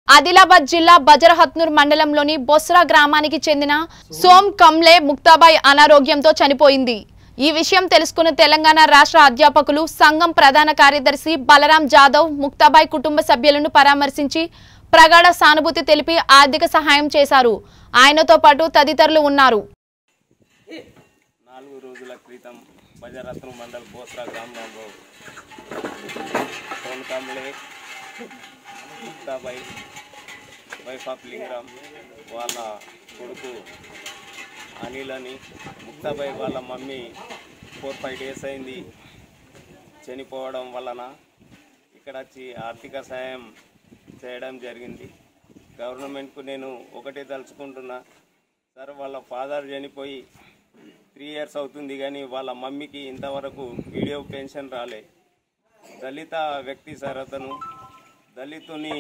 ఆదిలాబాద్ జిల్లా బజరహత్నూర్ మండలంలోని బొస్రా గ్రామానికి చెందిన సోమ్ కమ్లే ముక్తాబాయ్ అనారోగ్యంతో చనిపోయింది ఈ విషయం తెలుసుకున్న తెలంగాణ రాష్ట్ర అధ్యాపకులు సంఘం ప్రధాన కార్యదర్శి బలరాం జాదవ్ ముక్తాబాయ్ కుటుంబ సభ్యులను పరామర్శించి ప్రగాఢ సానుభూతి తెలిపి ఆర్థిక సహాయం చేశారు ఆయనతో పాటు తదితరులు ఉన్నారు నాలుగు రోజుల క్రితం బజరత్నం మండల్ బోస్రా గ్రామంలో సోన్కాంబ్లే ముక్తాబాయ్ వైఫ్ ఆఫ్ లింగరామ్ వాళ్ళ కొడుకు అనిల్ అని ముక్తాబాయ్ వాళ్ళ మమ్మీ ఫోర్ ఫైవ్ డేస్ అయింది చనిపోవడం వలన ఇక్కడ వచ్చి ఆర్థిక సాయం చేయడం జరిగింది గవర్నమెంట్కు నేను ఒకటే తలుచుకుంటున్నా సార్ వాళ్ళ ఫాదర్ చనిపోయి త్రీ ఇయర్స్ అవుతుంది కానీ వాళ్ళ మమ్మీకి ఇంతవరకు వీడియో పెన్షన్ రాలే దళిత వ్యక్తి సార్ అతను దళితుని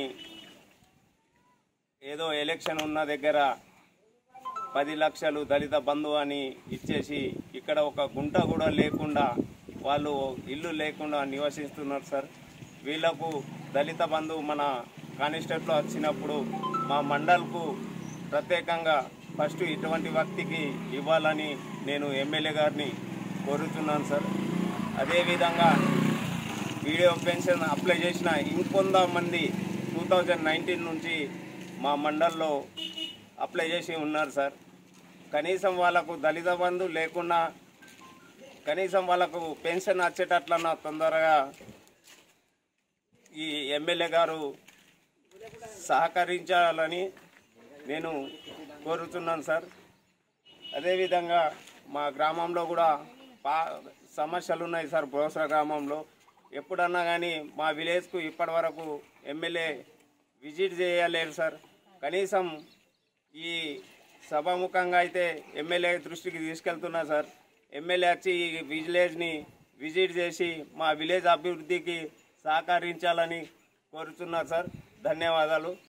ఏదో ఎలక్షన్ ఉన్న దగ్గర పది లక్షలు దళిత బంధు అని ఇచ్చేసి ఇక్కడ ఒక గుంట కూడా లేకుండా వాళ్ళు ఇల్లు లేకుండా నివసిస్తున్నారు సార్ వీళ్ళకు దళిత బంధు మన కానిస్టేట్లో వచ్చినప్పుడు మా మండల్కు ప్రత్యేకంగా ఫస్ట్ ఇటువంటి వ్యక్తికి ఇవ్వాలని నేను ఎమ్మెల్యే గారిని కోరుతున్నాను సార్ అదేవిధంగా వీడియో పెన్షన్ అప్లై చేసిన ఇంకొంతమంది టూ థౌజండ్ నైన్టీన్ నుంచి మా మండల్లో అప్లై చేసి ఉన్నారు సార్ కనీసం వాళ్ళకు దళిత బంధు లేకుండా కనీసం వాళ్ళకు పెన్షన్ వచ్చేటట్లన్నా తొందరగా ఈ ఎమ్మెల్యే గారు సహకరించాలని నేను కోరుతున్నాను సార్ అదేవిధంగా మా గ్రామంలో కూడా పా సమస్యలు ఉన్నాయి సార్ బోసర గ్రామంలో ఎప్పుడన్నా కానీ మా విలేజ్కు ఇప్పటి వరకు ఎమ్మెల్యే విజిట్ చేయలేరు సార్ కనీసం ఈ సభాముఖంగా అయితే ఎమ్మెల్యే దృష్టికి తీసుకెళ్తున్నా సార్ ఎమ్మెల్యే వచ్చి ఈ విలేజ్ని విజిట్ చేసి మా విలేజ్ అభివృద్ధికి సహకరించాలని కోరుతున్నారు సార్ ధన్యవాదాలు